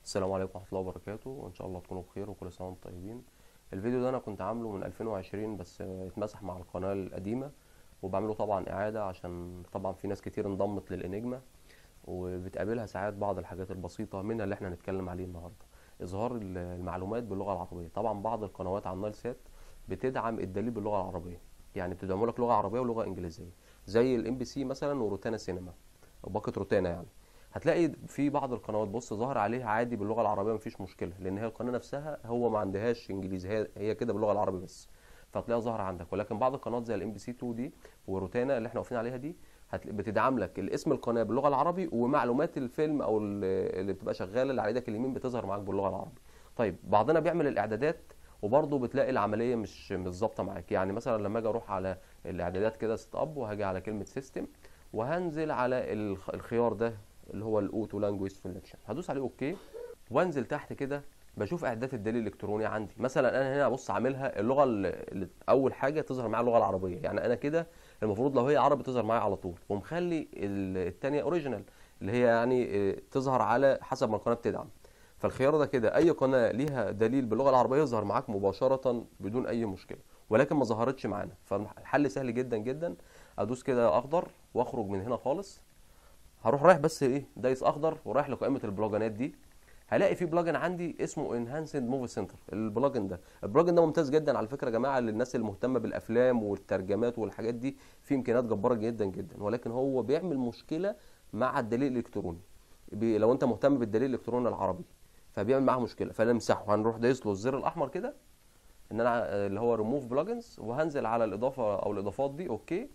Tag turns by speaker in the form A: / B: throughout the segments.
A: السلام عليكم ورحمة الله وبركاته وإن شاء الله تكونوا بخير وكل سنة وانتم طيبين الفيديو ده أنا كنت عامله من 2020 بس اتمسح مع القناة القديمة وبعمله طبعا إعادة عشان طبعا في ناس كتير انضمت للإنجما وبتقابلها ساعات بعض الحاجات البسيطة منها اللي احنا هنتكلم عليه النهاردة إظهار المعلومات باللغة العربية طبعا بعض القنوات على النايل سات بتدعم الدليل باللغة العربية يعني بتدعمه لك لغة عربية ولغة إنجليزية زي الام بي سي مثلا وروتانا سينما أو باقة روتانا يعني هتلاقي في بعض القنوات بص ظاهر عليها عادي باللغه العربيه مفيش مشكله لان هي القناه نفسها هو ما عندهاش انجليزي هي هي كده باللغه العربيه بس فهتلاقيها ظاهره عندك ولكن بعض القنوات زي الام بي سي 2 دي وروتانا اللي احنا واقفين عليها دي بتدعم لك الاسم القناه باللغه العربي ومعلومات الفيلم او اللي بتبقى شغاله اللي على ايدك اليمين بتظهر معاك باللغه العربي طيب بعضنا بيعمل الاعدادات وبرضه بتلاقي العمليه مش مش ظابطه معاك يعني مثلا لما اجي اروح على الاعدادات كده سيت اب وهاجي على كلمه سيستم وهنزل على الخيار ده اللي هو الاوتو لانجويج سelection هدوس عليه اوكي وانزل تحت كده بشوف اعدادات الدليل الالكتروني عندي مثلا انا هنا ابص عاملها اللغه اللي اول حاجه تظهر معايا اللغه العربيه يعني انا كده المفروض لو هي عربي تظهر معايا على طول ومخلي الثانيه اوريجينال اللي هي يعني تظهر على حسب ما القناه بتدعم فالخيار ده كده اي قناه ليها دليل باللغه العربيه يظهر معاك مباشره بدون اي مشكله ولكن ما ظهرتش معانا فالحل سهل جدا جدا ادوس كده اخضر واخرج من هنا خالص هروح رايح بس ايه دايس اخضر ورايح لقائمه البلجنات دي هلاقي في بلجن عندي اسمه انهانسد موفي سنتر البلجن ده البلجن ده ممتاز جدا على فكره يا جماعه للناس المهتمه بالافلام والترجمات والحاجات دي في امكانيات جباره جدا جدا ولكن هو بيعمل مشكله مع الدليل الالكتروني لو انت مهتم بالدليل الالكتروني العربي فبيعمل معاه مشكله فنمسحه هنروح دايس له الزر الاحمر كده ان انا اللي هو ريموف بلجنز وهنزل على الاضافه او الاضافات دي اوكي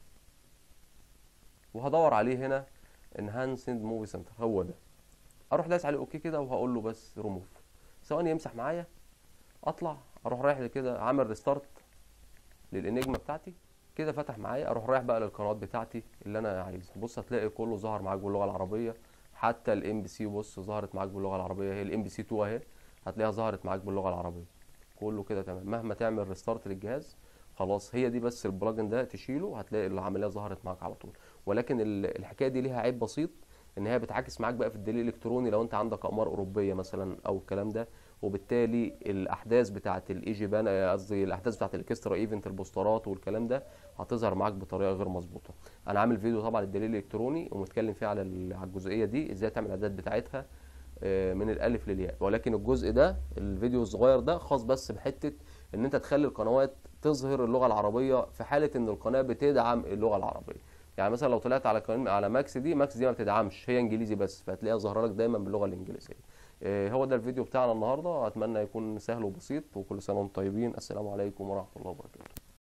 A: وهدور عليه هنا انهانسد موفي سنتر هو ده اروح دايس عليه اوكي كده وهقول له بس ريموف ثواني يمسح معايا اطلع اروح رايح كده عامل ريستارت للانجما بتاعتي كده فتح معايا اروح رايح بقى للقنوات بتاعتي اللي انا عايزها بص هتلاقي كله ظهر معاك باللغه العربيه حتى الام بي سي بص ظهرت معاك باللغه العربيه هي الام بي سي 2 اهي هتلاقيها ظهرت معاك باللغه العربيه كله كده تمام مهما تعمل ريستارت للجهاز خلاص هي دي بس البلجن ده تشيله هتلاقي العمليه ظهرت معاك على طول ولكن الحكايه دي ليها عيب بسيط ان هي بتعاكس معاك بقى في الدليل الالكتروني لو انت عندك اقمار اوروبيه مثلا او الكلام ده وبالتالي الاحداث بتاعه الايجي بان قصدي الاحداث بتاعه الاكسترا ايفنت البوسترات والكلام ده هتظهر معاك بطريقه غير مظبوطه انا عامل فيديو طبعا الدليل الالكتروني ومتكلم فيه على الجزئيه دي ازاي تعمل الاعداد بتاعتها من الالف للياء ولكن الجزء ده الفيديو الصغير ده خاص بس بحته ان انت تخلي القنوات تظهر اللغه العربيه في حاله ان القناه بتدعم اللغه العربيه يعني مثلا لو طلعت على على ماكس دي ماكس دي ما بتدعمش هي انجليزي بس فهتلاقيها ظاهره لك دايما باللغه الانجليزيه هو ده الفيديو بتاعنا النهارده اتمنى يكون سهل وبسيط وكل سنه وانتم طيبين السلام عليكم ورحمه الله وبركاته